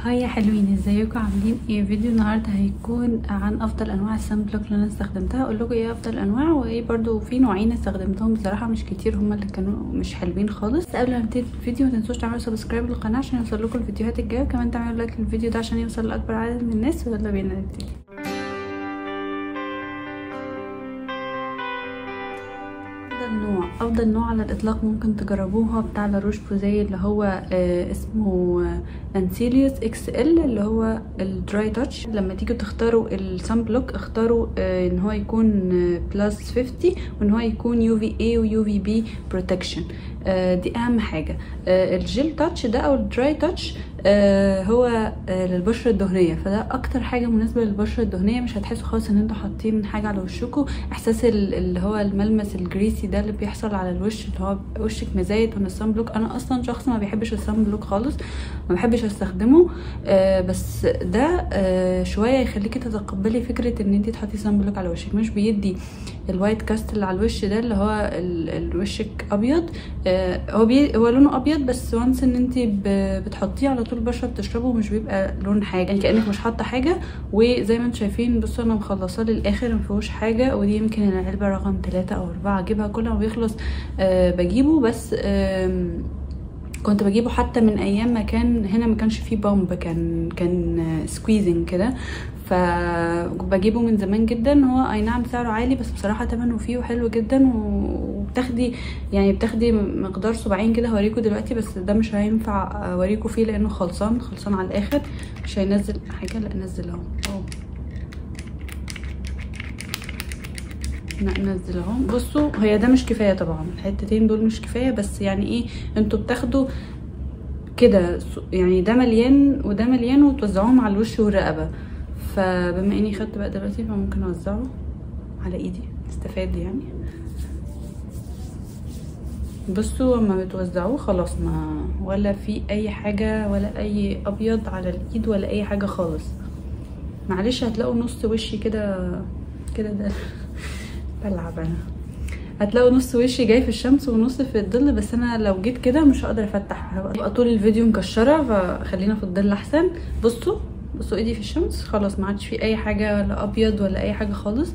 هاي يا حلوين ازيكم عاملين ايه فيديو النهارده هيكون عن افضل انواع السان بلوك اللي انا استخدمتها اقول لكم ايه افضل انواع وايه برضو في نوعين استخدمتهم بصراحه مش كتير هما اللي كانوا مش حلوين خالص بس قبل ما نبتدي الفيديو ما تنسوش تعملوا سبسكرايب للقناه عشان يوصل لكم الفيديوهات الجايه وكمان تعملوا لايك للفيديو ده عشان يوصل لاكبر عدد من الناس ويلا بينا نبتدي افضل نوع افضل نوع على الاطلاق ممكن تجربوه هو بتاع لاروش بوزي اللي هو آه اسمه لانسيليوس اكس ال اللي هو الدراي تاتش لما تيجوا تختاروا السان بلوك اختاروا آه ان هو يكون بلس 50 وان هو يكون يو في اي ويو في بي بروتكشن آه دي اهم حاجه آه الجيل تاتش ده او الدراي تاتش آه هو آه للبشره الدهنيه فده اكتر حاجه مناسبه للبشره الدهنيه مش هتحسوا خالص ان انتوا حاطين حاجه على وشكم احساس اللي هو الملمس الجريسي ده اللي بيحصل على الوش اللي هو وشك مزايد من الصن بلوك انا اصلا شخص ما بيحبش الصن بلوك خالص ما بحبش استخدمه آه بس ده آه شويه يخليكي تتقبلي فكره ان انت تحطي صن بلوك على وشك مش بيدي الوايت كاست اللي على الوش ده اللي هو الوشك ابيض آه هو بي هو لونه ابيض بس وانس ان انت بتحطيه على طول البشره بتشربه مش بيبقى لون حاجه يعني كانك مش حاطه حاجه وزي ما انتم شايفين بصوا انا مخلصاه للاخر ما فيهوش حاجه ودي يمكن العلبه رقم ثلاثة او أربعة اجيبها كل ما بيخلص آه بجيبه بس آه كنت بجيبه حتى من ايام ما كان هنا ما كانش فيه بامب كان كان سكويزنج كده فبجيبه من زمان جدا هو اي نعم سعره عالي بس بصراحه ثمنه فيه حلو جدا وبتاخدي يعني بتاخدي مقدار صباعين كده هوريكم دلوقتي بس ده مش هينفع اوريكم فيه لانه خلصان خلصان على الاخر مش هينزل حاجه لا نزل اهو ننزل اهو بصوا هي ده مش كفايه طبعا الحتتين دول مش كفايه بس يعني ايه انتوا بتاخدوا كده يعني ده مليان وده مليان وتوزعوهم على الوش والرقبه فبما اني خدت بقى دلوقتي فممكن اوزعه على ايدي استفاد يعني بصوا لما بتوزعوه خلاص ما ولا في اي حاجه ولا اي ابيض على الايد ولا اي حاجه خالص معلش هتلاقوا نص وشي كده كده ده بلعب انا هتلاقوا نص وشي جاي في الشمس ونص في الظل بس انا لو جيت كده مش هقدر افتح هبقى طول الفيديو مكشره فخلينا في الظل احسن بصوا بصوا ايدي في الشمس خلاص ما عادش في اي حاجه ولا ابيض ولا اي حاجه خالص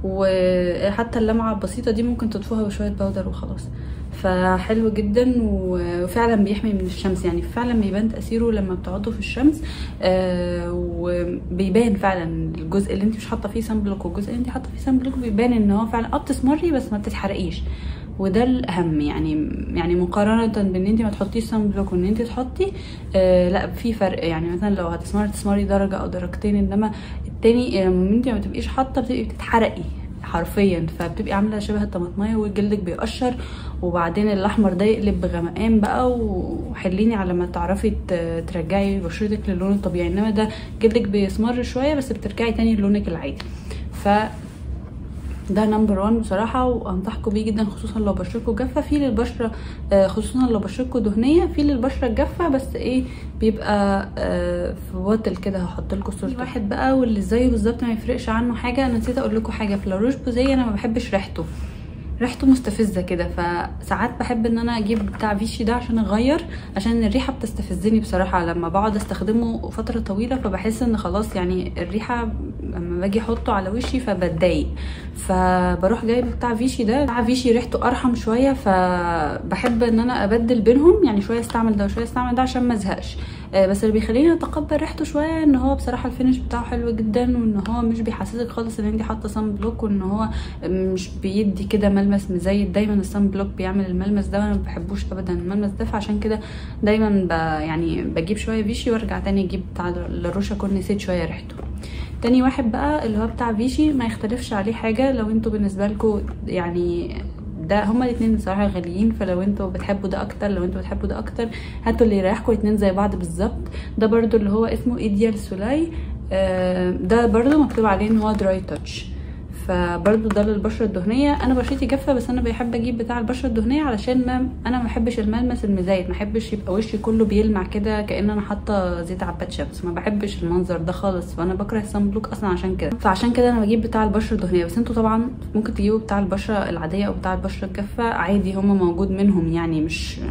وحتى اللمعه البسيطه دي ممكن تطفوها بشويه باودر وخلاص فحلو جدا وفعلا بيحمي من الشمس يعني فعلا بيبان تاثيره لما بتقعدوا في الشمس آه وبيبان فعلا الجزء اللي انت مش حاطه فيه سان بلوك والجزء اللي انت حاطه فيه سان بلوك بيبان ان هو فعلا اه بتسمري بس ما بتتحرقيش وده الاهم يعني يعني مقارنه بان انت ما تحطيش سان بلوك وان انت تحطي آه لا في فرق يعني مثلا لو هتسمري تسمري درجه او درجتين انما التاني لما انت ما تبقيش حاطه بتبقي بتتحرقي حرفيا فبتبقي عامله شبه الطماطميه وجلدك بيقشر وبعدين الاحمر ده يقلب بغمقان بقى وحليني على ما تعرفي ترجعي بشرتك للون الطبيعي انما ده جلدك بيسمر شويه بس بترجعي تاني للونك العادي ف ده نمبر وان بصراحة وانصحكم بيه جدا خصوصا لو بشرتكم جافة في للبشرة خصوصا لو بشرتكم دهنية في للبشرة الجافة بس ايه بيبقى في بوتل كده هحط لكم صورة واحد بقى واللي زيه بالظبط ما يفرقش عنه حاجة انا نسيت اقول لكم حاجة في لاروش بوزي انا ما بحبش ريحته ريحته مستفزه كده فساعات بحب ان انا اجيب بتاع فيشي ده عشان اغير عشان الريحه بتستفزني بصراحه لما بقعد استخدمه فتره طويله فبحس ان خلاص يعني الريحه لما باجي احطه على وشي فبتضايق فبروح جايب بتاع فيشي ده بتاع فيشي ريحته ارحم شويه فبحب ان انا ابدل بينهم يعني شويه استعمل ده وشويه استعمل ده عشان ما ازهقش بس اللي بيخليني اتقبل ريحته شويه ان هو بصراحه الفينش بتاعه حلو جدا وان هو مش بيحسسك خالص ان انت حاطه صن بلوك وان هو مش بيدي كده ملمس مزيت دايما الصن بلوك بيعمل الملمس ده وانا ما بحبوش ابدا الملمس ده فعشان كده دايما ب يعني بجيب شويه فيشي وارجع تاني اجيب بتاع لاروش اكون نسيت شويه ريحته تاني واحد بقى اللي هو بتاع فيشي ما يختلفش عليه حاجه لو انتوا بالنسبه لكم يعني ده هما الاثنين بصراحه غاليين فلو انتوا بتحبوا ده اكتر لو انتوا بتحبوا ده اكتر هاتوا اللي يريحكم الاثنين زي بعض بالظبط ده برضو اللي هو اسمه ايديال سولاي آه ده برضو مكتوب عليه ان هو دراي تاتش فبرضو ده للبشره الدهنيه انا بشرتي جافه بس انا بحب اجيب بتاع البشره الدهنيه علشان ما انا ما بحبش الملمس المزيت ما بحبش يبقى وشي كله بيلمع كده كان انا حاطه زيت عباد شمس ما بحبش المنظر ده خالص فانا بكره الصن بلوك اصلا عشان كده فعشان كده انا بجيب بتاع البشره الدهنيه بس انتوا طبعا ممكن تجيبوا بتاع البشره العاديه او بتاع البشره الجافه عادي هما موجود منهم يعني مش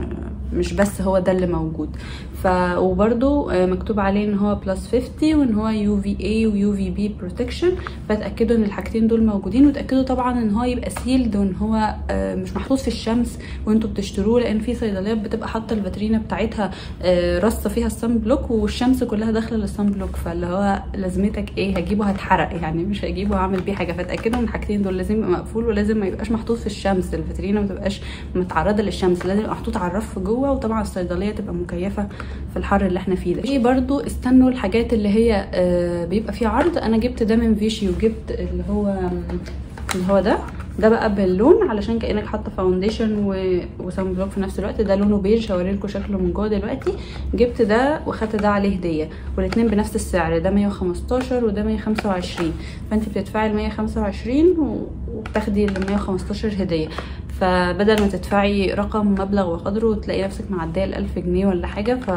مش بس هو ده اللي موجود ف وبرده مكتوب عليه ان هو بلس 50 وان هو يو في اي ويو في بي بروتكشن فتاكدوا ان الحاجتين دول موجودين وتاكدوا طبعا ان هو يبقى سيلد وان هو مش محطوط في الشمس وانتوا بتشتروه لان في صيدليات بتبقى حاطه الفاترينا بتاعتها رصه فيها الصن بلوك والشمس كلها داخله للصن بلوك فاللي هو لازمتك ايه هجيبه هتحرق يعني مش هجيبه هعمل بيه حاجه فتاكدوا ان الحاجتين دول لازم يبقى مقفول ولازم ما يبقاش محطوط في الشمس الفاترينا ما تبقاش متعرضه للشمس لازم يبقى محطوط على الرف جوه وطبعا الصيدليه تبقى مكيفه في الحر اللي احنا فيه ده في برضو استنوا الحاجات اللي هي آه بيبقى فيه عرض انا جبت ده من فيشي وجبت اللي هو اللي هو ده ده بقى باللون علشان كانك حاطه فاونديشن و... وسان بلوك في نفس الوقت ده لونه بيج هوريلكم شكله من جوه دلوقتي جبت ده واخدت ده عليه هديه والاثنين بنفس السعر ده 115 وده 125 فانت بتدفعي ال 125 وبتاخدي ال 115 هديه فبدل ما تدفعي رقم مبلغ وقدره وتلاقي نفسك معديه ال 1000 جنيه ولا حاجه ف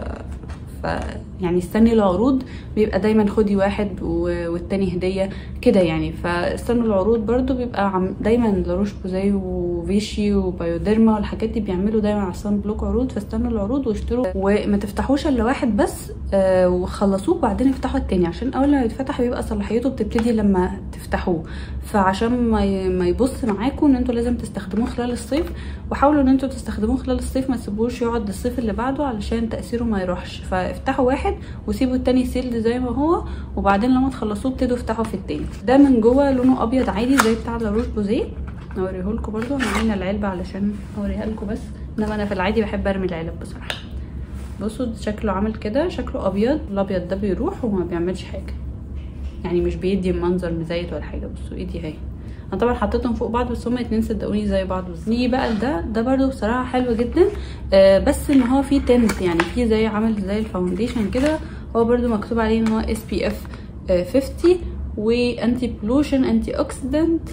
ف يعني استني العروض بيبقى دايما خدي واحد والتاني هديه كده يعني فاستنوا العروض برضو بيبقى دايما لاروش بوزي وفيشي وبايوديرما والحاجات دي بيعملوا دايما على الصن بلوك عروض فاستنوا العروض واشتروا وما تفتحوش الا واحد بس آه وخلصوه وبعدين افتحوا التاني عشان اول ما يتفتح بيبقى صلاحيته بتبتدي لما تفتحوه فعشان ما ما يبص معاكم ان انتوا لازم تستخدموه خلال الصيف وحاولوا ان انتوا تستخدموه خلال الصيف ما تسيبوش يقعد للصيف اللي بعده علشان تاثيره ما يروحش فافتحوا واحد وسيبوا التاني سيلد زي ما هو وبعدين لما تخلصوه ابتدوا افتحوا في التاني ده من جوه لونه ابيض عادي زي بتاع لاروش بوزيه اوريهولكوا برضو عاملين العلبه علشان اوريها لكم بس انما انا في العادي بحب ارمي العلب بصراحه بصوا شكله عامل كده شكله ابيض الابيض ده بيروح وما بيعملش حاجه يعني مش بيدي منظر مزيت ولا حاجه بصوا ايدي اهي انا طبعا حطيتهم فوق بعض بس هما اتنين صدقوني زي بعض بس نيجي بقى لده ده برضو بصراحه حلو جدا آه بس ان هو فيه تنت يعني فيه زي عامل زي الفاونديشن كده هو برضو مكتوب عليه ان هو اس بي اف 50 وانتي بلوشن انتي اوكسيدنت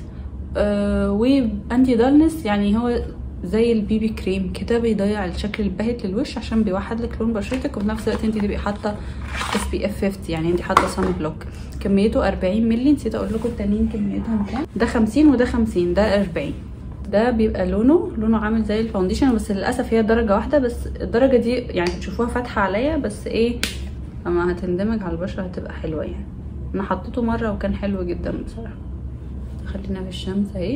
آه وانتي دارنس يعني هو زي البي بي كريم كده بيضيع الشكل الباهت للوش عشان بيوحد لك لون بشرتك وفي نفس الوقت انت تبقي حاطه اس بي اف 50 يعني انت حاطه صن بلوك كميته 40 مللي نسيت اقول لكم التانيين كميتهم كام ده 50 وده 50 ده 40 ده بيبقى لونه لونه عامل زي الفاونديشن بس للاسف هي درجه واحده بس الدرجه دي يعني هتشوفوها فاتحه عليا بس ايه اما هتندمج على البشره هتبقى حلوه يعني انا حطيته مره وكان حلو جدا بصراحه خلينا في الشمس اهي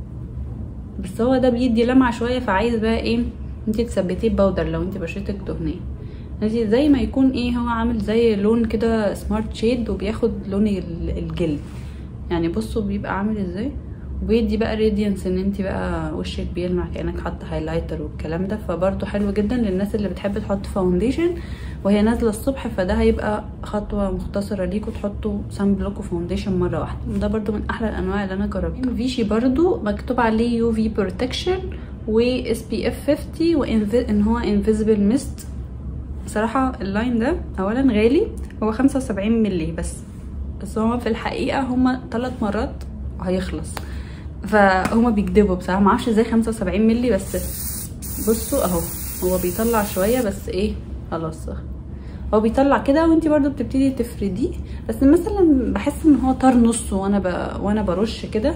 بس هو ده بيدي لمعه شويه فعايز بقى ايه انت تثبتيه ببودر لو انت بشرتك دهنيه انت زي ما يكون ايه هو عامل زي لون كده سمارت شيد وبياخد لون الجلد يعني بصوا بيبقى عامل ازاي وبيدي بقى راديانس ان انت بقى وشك بيلمع كانك حاطه هايلايتر والكلام ده فبرضه حلو جدا للناس اللي بتحب تحط فاونديشن وهي نازله الصبح فده هيبقى خطوه مختصره ليكوا تحطوا سان بلوك وفاونديشن مره واحده وده برضه من احلى الانواع اللي انا جربتها فيشي برضه مكتوب عليه يو في بروتكشن و اس بي اف 50 وان هو انفيزبل ميست بصراحه اللاين ده اولا غالي هو 75 مللي بس بس هو في الحقيقه هما ثلاث مرات هيخلص فهما بيكدبوا بصراحه معرفش ازاي 75 مللي بس بصوا اهو هو بيطلع شويه بس ايه خلاص هو بيطلع كده وانت برضو بتبتدي تفرديه بس مثلا بحس ان هو طار نصه وانا ب... وانا برش كده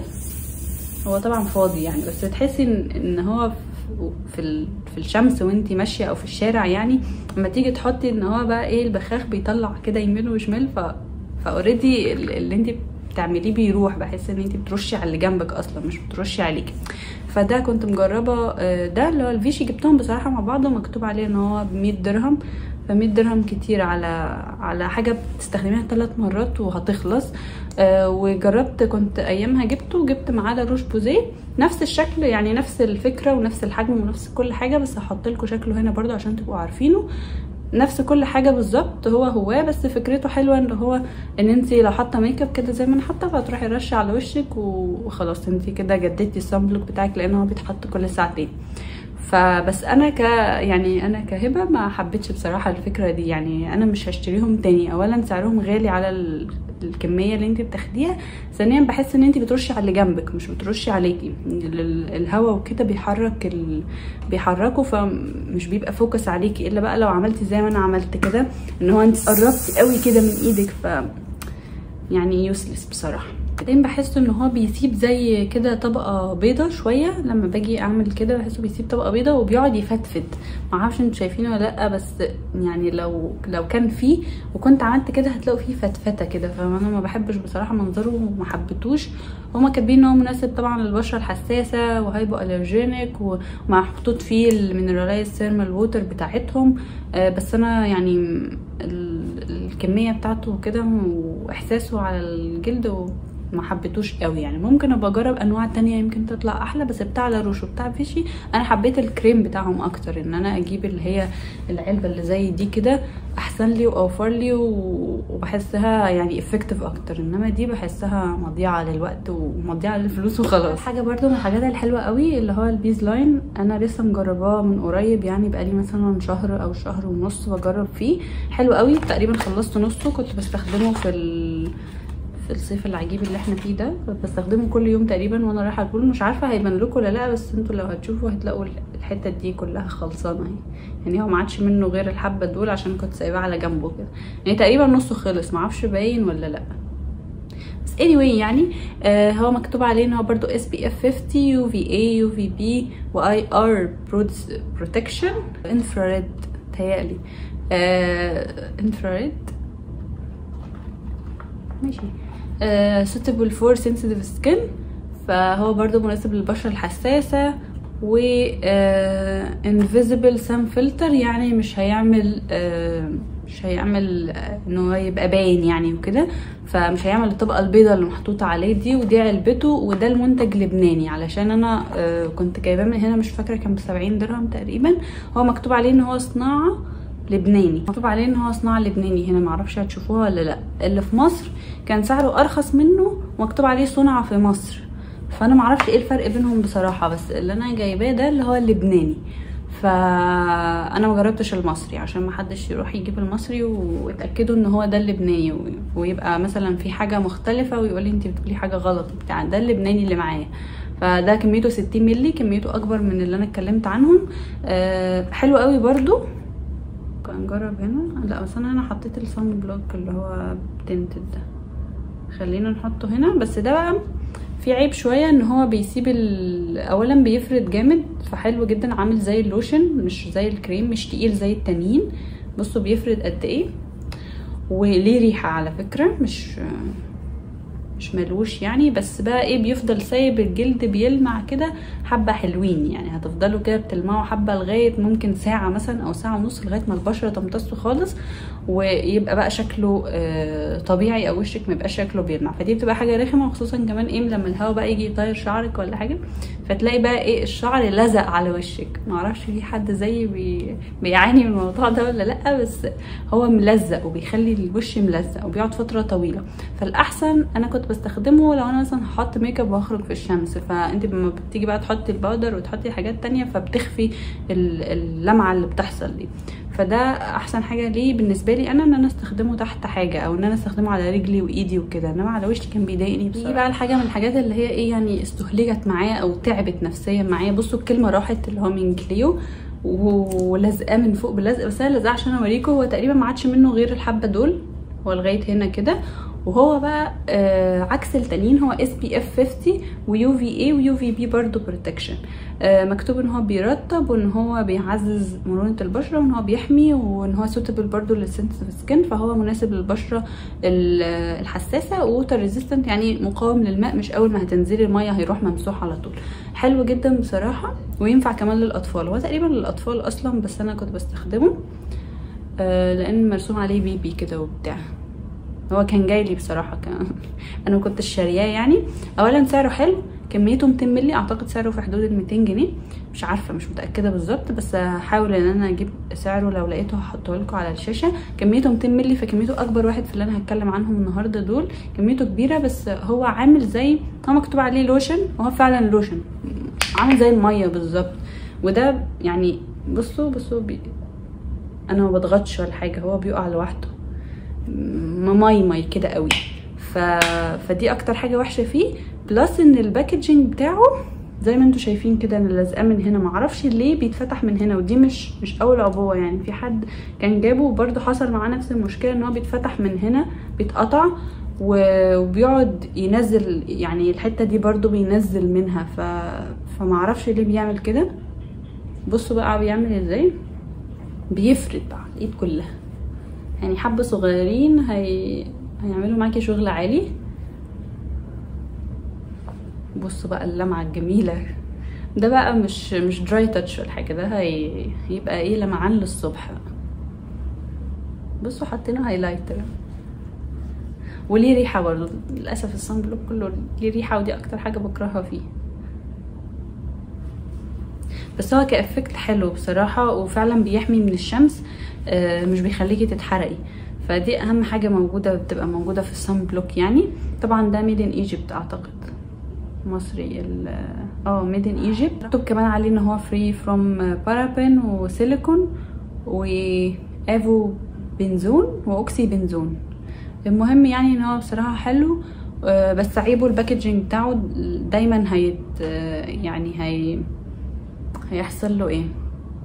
هو طبعا فاضي يعني بس بتحسي ان, إن هو في ال... في الشمس وانت ماشيه او في الشارع يعني لما تيجي تحطي ان هو بقى ايه البخاخ بيطلع كده يمين وشمال ف فاوريدي اللي انت بتعمليه بيروح بحس ان انت بترشي على اللي جنبك اصلا مش بترشي عليكي فده كنت مجربه ده اللي هو الفيشي جبتهم بصراحه مع بعض ومكتوب عليه ان هو ب 100 درهم ف 100 درهم كتير على على حاجه بتستخدميها ثلاث مرات وهتخلص آه وجربت كنت ايامها جبته جبت معاه لاروش بوزيه نفس الشكل يعني نفس الفكره ونفس الحجم ونفس كل حاجه بس هحط لكم شكله هنا برضو عشان تبقوا عارفينه نفس كل حاجه بالظبط هو هو بس فكرته حلوه ان هو ان انت لو حاطه ميك اب كده زي ما انا حاطه فهتروحي رشه على وشك وخلاص انت كده جددتي الصن بلوك بتاعك لان هو بيتحط كل ساعتين فبس انا ك يعني انا كهبه ما حبيتش بصراحه الفكره دي يعني انا مش هشتريهم تاني اولا سعرهم غالي على ال... الكميه اللي انت بتاخديها ثانيا بحس ان انت بترشي على اللي جنبك مش بترشي عليكي الهواء وكده بيحرك ال... بيحركه فمش بيبقى فوكس عليكي الا بقى لو عملتي زي ما انا عملت كده ان هو انت قربتي قوي كده من ايدك ف يعني يوسلس بصراحه بعدين بحس ان هو بيسيب زي كده طبقه بيضه شويه لما باجي اعمل كده بحسه بيسيب طبقه بيضه وبيقعد يفتفت معرفش انتوا شايفينه ولا لا بس يعني لو لو كان فيه وكنت عملت كده هتلاقوا فيه فتفته كده فانا ما بحبش بصراحه منظره وما حبيتوش هما كاتبين ان هو مناسب طبعا للبشره الحساسه وهايبو الرجينيك ومحطوط فيه المينرالايز ثيرمال ووتر بتاعتهم آه بس انا يعني الكميه بتاعته كده واحساسه على الجلد ما حبيتوش قوي يعني ممكن ابقى اجرب انواع تانية يمكن تطلع احلى بس بتاع لاروش وبتاع فيشي انا حبيت الكريم بتاعهم اكتر ان انا اجيب اللي هي العلبه اللي زي دي كده احسن لي واوفر لي وبحسها يعني افكتيف اكتر انما دي بحسها مضيعه للوقت ومضيعه للفلوس وخلاص حاجه برده من الحاجات الحلوه قوي اللي هو البيز لاين انا لسه مجرباه من قريب يعني بقالي مثلا شهر او شهر ونص بجرب فيه حلو قوي تقريبا خلصت نصه كنت بستخدمه في ال في الصيف العجيب اللي احنا فيه ده بستخدمه كل يوم تقريبا وانا رايحه البول مش عارفه هيبان لكم ولا لا بس انتوا لو هتشوفوا هتلاقوا الحته دي كلها خلصانه اهي يعني هو ما عادش منه غير الحبه دول عشان كنت سايباه على جنبه كده يعني تقريبا نصه خلص معرفش باين ولا لا بس anyway يعني آه هو مكتوب عليه ان هو برضو اس بي اف 50 يو في اي يو في بي واي ار بروتكشن انفراريد تهيألي آه انفراريد ماشي uh, suitable for sensitive skin فهو برضو مناسب للبشرة الحساسة و uh, invisible sun filter يعني مش هيعمل uh, مش هيعمل ان هو يبقى باين يعني وكده فمش هيعمل الطبقه البيضاء اللي محطوطه عليه دي ودي علبته وده المنتج لبناني علشان انا كنت جايباه من هنا مش فاكره كان ب 70 درهم تقريبا هو مكتوب عليه ان هو صناعه لبناني مكتوب عليه ان هو صناعه لبناني هنا معرفش هتشوفوها ولا لا اللي في مصر كان سعره ارخص منه ومكتوب عليه صنع في مصر فانا معرفش ايه الفرق بينهم بصراحه بس اللي انا جايباه ده اللي هو اللبناني فانا ما جربتش المصري عشان ما حدش يروح يجيب المصري واتاكدوا ان هو ده اللبناني ويبقى مثلا في حاجه مختلفه ويقول لي انت بتقولي حاجه غلط بتاع ده اللبناني اللي معايا فده كميته 60 مللي كميته اكبر من اللي انا اتكلمت عنهم أه حلو قوي برضو نجرب هنا لا بس انا هنا حطيت الصن بلوك اللي هو تنتد ده خلينا نحطه هنا بس ده بقى في عيب شويه ان هو بيسيب اولا بيفرد جامد فحلو جدا عامل زي اللوشن مش زي الكريم مش تقيل زي التانيين بصوا بيفرد قد ايه وليه ريحه على فكره مش مش ملوش يعني بس بقى ايه بيفضل سايب الجلد بيلمع كده حبه حلوين يعني هتفضلوا كده بتلمعوا حبه لغايه ممكن ساعه مثلا او ساعه ونص لغايه ما البشره تمتصه خالص ويبقى بقى شكله آه طبيعي او وشك ما يبقاش شكله بيلمع فدي بتبقى حاجه رخمه خصوصا كمان ايه لما الهواء بقى يجي يطير شعرك ولا حاجه فتلاقي بقى ايه الشعر لزق على وشك معرفش في حد زيي بي... بيعاني من الموضوع ده ولا لا بس هو ملزق وبيخلي الوش ملزق وبيقعد فتره طويله فالاحسن انا كنت بستخدمه لو انا مثلا هحط ميك اب واخرج في الشمس فانت لما بتيجي بقى تحطي الباودر وتحطي حاجات تانية فبتخفي اللمعه اللي بتحصل دي فده احسن حاجه ليه بالنسبه لي انا ان انا استخدمه تحت حاجه او ان انا استخدمه على رجلي وايدي وكده انما على وشي كان بيضايقني بصراحه دي بقى الحاجه من الحاجات اللي هي ايه يعني استهلكت معايا او تعبت نفسيا معايا بصوا الكلمه راحت اللي هو من كليو ولازقاه من فوق بلزق بس انا لازقاه عشان اوريكم هو تقريبا ما عادش منه غير الحبه دول هو لغايه هنا كده وهو بقى آه عكس التانيين هو اس بي اف 50 ويو في اي ويو في بي برضه بروتكشن آه مكتوب ان هو بيرطب وان هو بيعزز مرونه البشره وان هو بيحمي وان هو سوتبل برضه للسنسيتيف سكين فهو مناسب للبشره الحساسه ووتر ريزيستنت يعني مقاوم للماء مش اول ما هتنزلي الميه هيروح ممسوح على طول حلو جدا بصراحه وينفع كمان للاطفال هو تقريبا للاطفال اصلا بس انا كنت بستخدمه آه لان مرسوم عليه بيبي كده وبتاع هو كان جاي لي بصراحه كان انا ما كنتش شارياه يعني اولا سعره حلو كميته 200 مللي اعتقد سعره في حدود ال 200 جنيه مش عارفه مش متاكده بالظبط بس هحاول ان انا اجيب سعره لو لقيته هحطه لكم على الشاشه كميته 200 مللي فكميته اكبر واحد في اللي انا هتكلم عنهم النهارده دول كميته كبيره بس هو عامل زي هو مكتوب عليه لوشن وهو فعلا لوشن عامل زي الميه بالظبط وده يعني بصوا بصوا بي... انا ما بضغطش ولا حاجه هو بيقع لوحده ماي ماي كده قوي ف... فدي اكتر حاجه وحشه فيه بلس ان الباكجينج بتاعه زي ما انتم شايفين كده انا لازقاه من هنا معرفش ليه بيتفتح من هنا ودي مش مش اول عبوه يعني في حد كان جابه وبرده حصل معاه نفس المشكله ان هو بيتفتح من هنا بيتقطع و- وبيقعد ينزل يعني الحته دي برضو بينزل منها ف فمعرفش ليه بيعمل كده بصوا بقى بيعمل ازاي بيفرد بقى على الايد كلها يعني حبة صغيرين هي... هيعملوا معاكي شغل عالي بصوا بقى اللمعة الجميلة ده بقى مش مش دراي تاتش ولا حاجة ده هي... هيبقى ايه لمعان للصبح بقى بصوا حاطينه هايلايتر وليه ريحة برضه للأسف الصن بلوك كله ليه ريحة ودي أكتر حاجة بكرهها فيه بس هو كإفكت حلو بصراحة وفعلا بيحمي من الشمس آه، مش بيخليكي تتحرقي فدي أهم حاجة موجودة بتبقى موجودة في الصن بلوك يعني طبعا ده ميد ان ايجيبت أعتقد مصري ال اه ميد ان ايجيبت مكتوب كمان عليه ان هو فري فروم بارابين وسيليكون وافو بنزون واوكسي بنزون المهم يعني ان هو بصراحه حلو آه، بس عيبه الباكجينج بتاعه دايما هيت آه، يعني هي هيحصل له ايه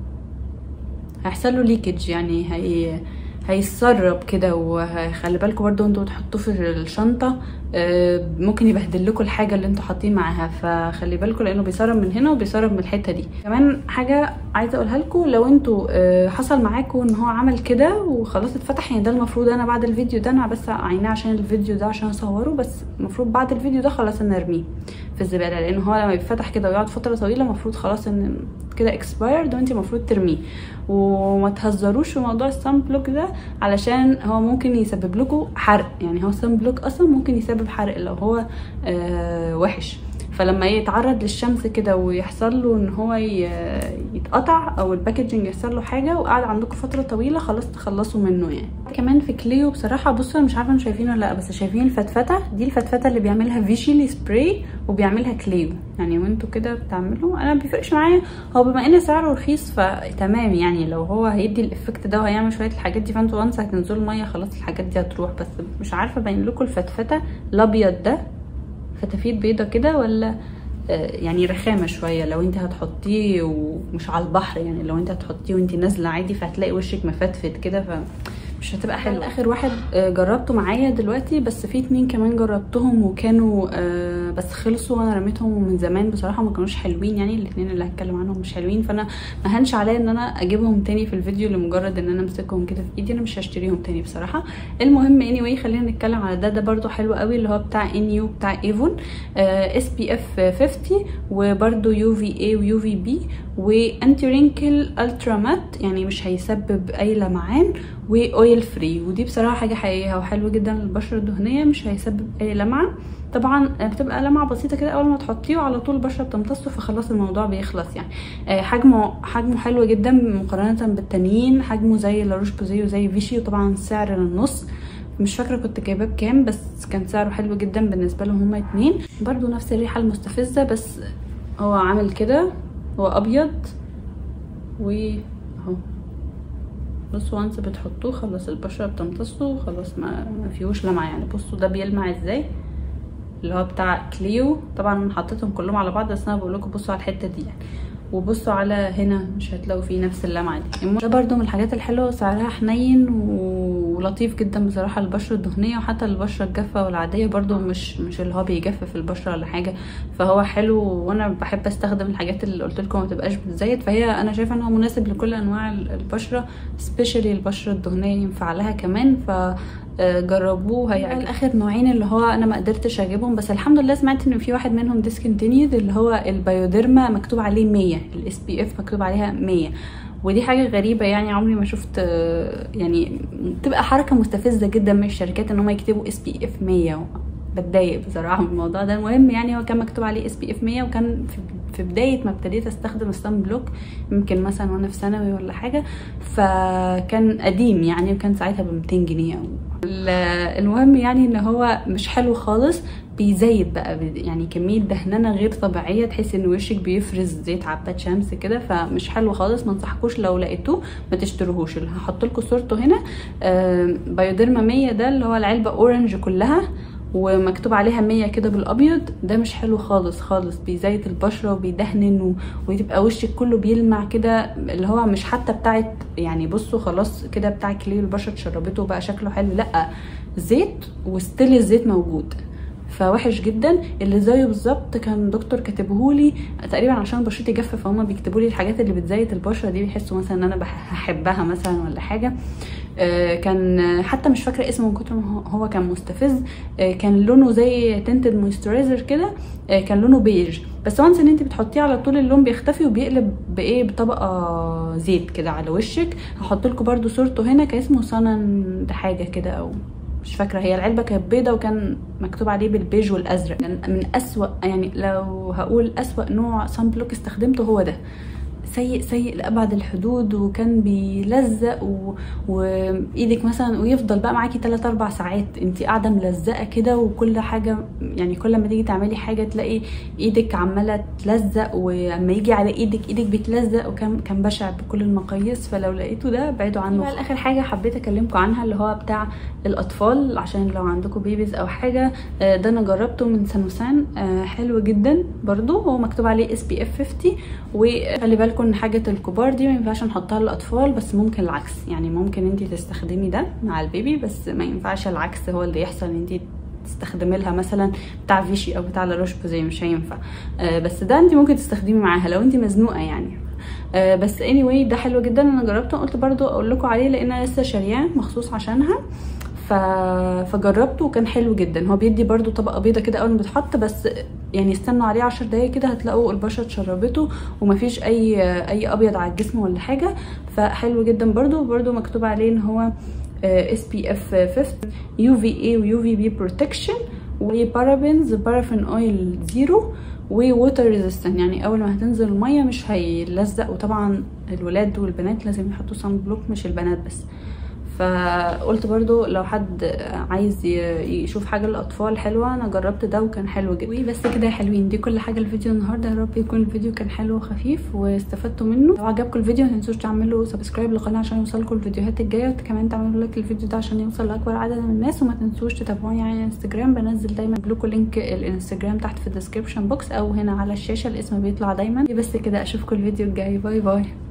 هيحصل له ليكج يعني هي هيتسرب كده وخلي بالكم برضو انتوا بتحطوه في الشنطه آه، ممكن يبهدل لكم الحاجه اللي انتوا حاطين معاها فخلي بالكم لانه بيسرب من هنا وبيسرب من الحته دي كمان حاجه عايزه اقولها لكم لو انتوا آه، حصل معاكم ان هو عمل كده وخلاص اتفتح يعني ده المفروض انا بعد الفيديو ده انا بس عيناه عشان الفيديو ده عشان اصوره بس المفروض بعد الفيديو ده خلاص انا ارميه في الزباله لان هو لما بيتفتح كده ويقعد فتره طويله المفروض خلاص ان كده اكسبايرد وانت المفروض ترميه وما تهزروش في موضوع السان بلوك ده علشان هو ممكن يسبب لكم حرق يعني هو السان بلوك اصلا ممكن يسبب حرق لو هو آه وحش فلما يتعرض للشمس كده ويحصل له ان هو ي- يتقطع او الباكجينج يحصل له حاجه وقعد عندكم فتره طويله خلاص تخلصوا منه يعني كمان في كليو بصراحه بصوا أنا مش عارفه انتوا شايفينه ولا لا بس شايفين الفتفته دي الفتفته اللي بيعملها فيشيلي سبراي وبيعملها كليو يعني وانتوا كده بتعملوا انا ما بيفرقش معايا هو بما ان سعره رخيص فتمام يعني لو هو هيدي الافكت ده وهيعمل شويه الحاجات دي فانتوا وانس هتنزلوا الميه خلاص الحاجات دي هتروح بس مش عارفه باين لكم الفتفته الابيض ده فتافيت بيضه كده ولا آه، يعني رخامه شويه لو انت هتحطيه ومش على البحر يعني لو انت هتحطيه وانت نازله عادي فهتلاقي وشك مفتفت كده ف مش هتبقى حلو اخر واحد آه، جربته معايا دلوقتي بس في اتنين كمان جربتهم وكانوا آه، بس خلصوا وانا رميتهم من زمان بصراحه ما كانوش حلوين يعني الاتنين اللي هتكلم عنهم مش حلوين فانا ما هنش عليا ان انا اجيبهم تاني في الفيديو لمجرد ان انا امسكهم كده في ايدي انا مش هشتريهم تاني بصراحه المهم anyway خلينا نتكلم على ده ده برضو حلو قوي اللي هو بتاع ان يو بتاع ايفون اس بي اف 50 وبرضو يو في اي ويو في بي وانتي رينكل الترا مات يعني مش هيسبب اي لمعان واويل فري ودي بصراحه حاجه حقيقيه وحلوه جدا للبشره الدهنيه مش هيسبب اي لمعه طبعا بتبقى لمعه بسيطه كده اول ما تحطيه وعلى طول البشره بتمتصه فخلاص الموضوع بيخلص يعني آه، حجمه حجمه حلو جدا مقارنه بالتانيين حجمه زي لاروش بوزي وزي فيشي وطبعا سعر للنص مش فاكره كنت جايباه بكام بس كان سعره حلو جدا بالنسبه لهم هما اتنين برضو نفس الريحه المستفزه بس هو عامل كده هو ابيض و اهو بصوا وانس بتحطوه خلاص البشره بتمتصه وخلاص ما, ما فيهوش لمعه يعني بصوا ده بيلمع ازاي اللي هو بتاع كليو طبعا انا حطيتهم كلهم على بعض بس انا بقول لكم بصوا على الحته دي يعني وبصوا على هنا مش هتلاقوا فيه نفس اللمعه دي المهم ده برضو من الحاجات الحلوه وسعرها حنين ولطيف جدا بصراحه للبشره الدهنيه وحتى البشره الجافه والعاديه برضو مش مش اللي هو بيجفف البشره ولا حاجه فهو حلو وانا بحب استخدم الحاجات اللي قلت لكم ما تبقاش بتزيت فهي انا شايفه ان هو مناسب لكل انواع البشره سبيشالي البشره الدهنيه ينفع لها كمان ف آه، جربوه هيعجبكم اخر نوعين اللي هو انا ما قدرتش اجيبهم بس الحمد لله سمعت ان في واحد منهم ديسكونتينيود اللي هو البيوديرما مكتوب عليه 100 الاس بي اف مكتوب عليها 100 ودي حاجه غريبه يعني عمري ما شفت آه، يعني بتبقى حركه مستفزه جدا من الشركات ان هم يكتبوا اس بي اف 100 بتضايق بصراحه من الموضوع ده المهم يعني هو كان مكتوب عليه اس بي اف 100 وكان في في بدايه ما ابتديت استخدم الصن بلوك يمكن مثلا وانا في ثانوي ولا حاجه فكان قديم يعني وكان ساعتها ب 200 جنيه او ال- المهم يعني ان هو مش حلو خالص بيزيد بقى بي- يعني كميه دهننه غير طبيعيه تحس ان وشك بيفرز زيت عباد شمس كده فمش حلو خالص ما انصحكوش لو لقيتوه ما تشتروهوش اللي هحط لكم صورته هنا آم، بايوديرما 100 ده اللي هو العلبه اورنج كلها ومكتوب عليها مية كده بالابيض ده مش حلو خالص خالص بيزيت البشره وبيدهنن و... ويبقى وشك كله بيلمع كده اللي هو مش حتى بتاعت يعني بصوا خلاص كده بتاع كلير البشره اتشربته وبقى شكله حلو لا زيت وستيل الزيت موجود فوحش جدا اللي زيه بالظبط كان دكتور كاتبهولي تقريبا عشان بشرتي جافه فهم بيكتبوا لي الحاجات اللي بتزيت البشره دي بيحسوا مثلا ان انا هحبها مثلا ولا حاجه آه كان حتى مش فاكره اسمه من كتر ما هو كان مستفز آه كان لونه زي تنتد مويسترايزر كده آه كان لونه بيج بس وانس ان انت بتحطيه على طول اللون بيختفي وبيقلب بايه بطبقه زيت كده على وشك هحط لكم برده صورته هنا كان اسمه سنن حاجه كده او مش فاكره هي العلبه كانت بيضه وكان مكتوب عليه بالبيج والازرق كان من اسوا يعني لو هقول اسوا نوع صن بلوك استخدمته هو ده سيء سيء لابعد الحدود وكان بيلزق و... وايدك مثلا ويفضل بقى معاكي 3 4 ساعات انت قاعده ملزقه كده وكل حاجه يعني كل ما تيجي تعملي حاجه تلاقي ايدك عماله تلزق ولما يجي على ايدك ايدك بتلزق وكان كان بشع بكل المقاييس فلو لقيتوا ده ابعدوا عنه بقى اخر حاجه حبيت اكلمكم عنها اللي هو بتاع الاطفال عشان لو عندكم بيبيز او حاجه ده انا جربته من سانوسان حلو جدا برضو هو مكتوب عليه اس بي اف 50 وخلي بالكم ان حاجه الكبار دي ما ينفعش نحطها للاطفال بس ممكن العكس يعني ممكن انت تستخدمي ده مع البيبي بس ما ينفعش العكس هو اللي يحصل ان انت تستخدمي لها مثلا بتاع فيشي او بتاع لاروش بوزي مش هينفع آه بس ده انت ممكن تستخدمي معاها لو انت مزنوقه يعني آه بس anyway ده حلو جدا انا جربته قلت برضو اقول لكم عليه لان انا لسه شارياه مخصوص عشانها ف... فجربته وكان حلو جدا هو بيدي برضو طبقه بيضه كده اول ما بتحط بس يعني استنوا عليه عشر دقايق كده هتلاقوا البشره اتشربته ومفيش اي اي ابيض على الجسم ولا حاجه فحلو جدا برضو برضو مكتوب عليه ان هو اس بي اف 50 يو في اي ويو في بي بروتكشن وبارابينز بارافين اويل زيرو ووتر ريزيستنت يعني اول ما هتنزل الميه مش هيلزق وطبعا الولاد والبنات لازم يحطوا صن بلوك مش البنات بس فقلت برضو لو حد عايز يشوف حاجه للاطفال حلوه انا جربت ده وكان حلو جدا وبس كده يا حلوين دي كل حاجه الفيديو النهارده يا رب يكون الفيديو كان حلو وخفيف واستفدتوا منه لو عجبكم الفيديو ما تنسوش تعملوا سبسكرايب للقناه عشان يوصلكم الفيديوهات الجايه وكمان تعملوا لايك للفيديو ده عشان يوصل لاكبر عدد من الناس وما تنسوش تتابعوني على الانستجرام بنزل دايما لكم لينك الانستجرام تحت في الديسكربشن بوكس او هنا على الشاشه الاسم بيطلع دايما بس كده اشوفكم الفيديو الجاي باي باي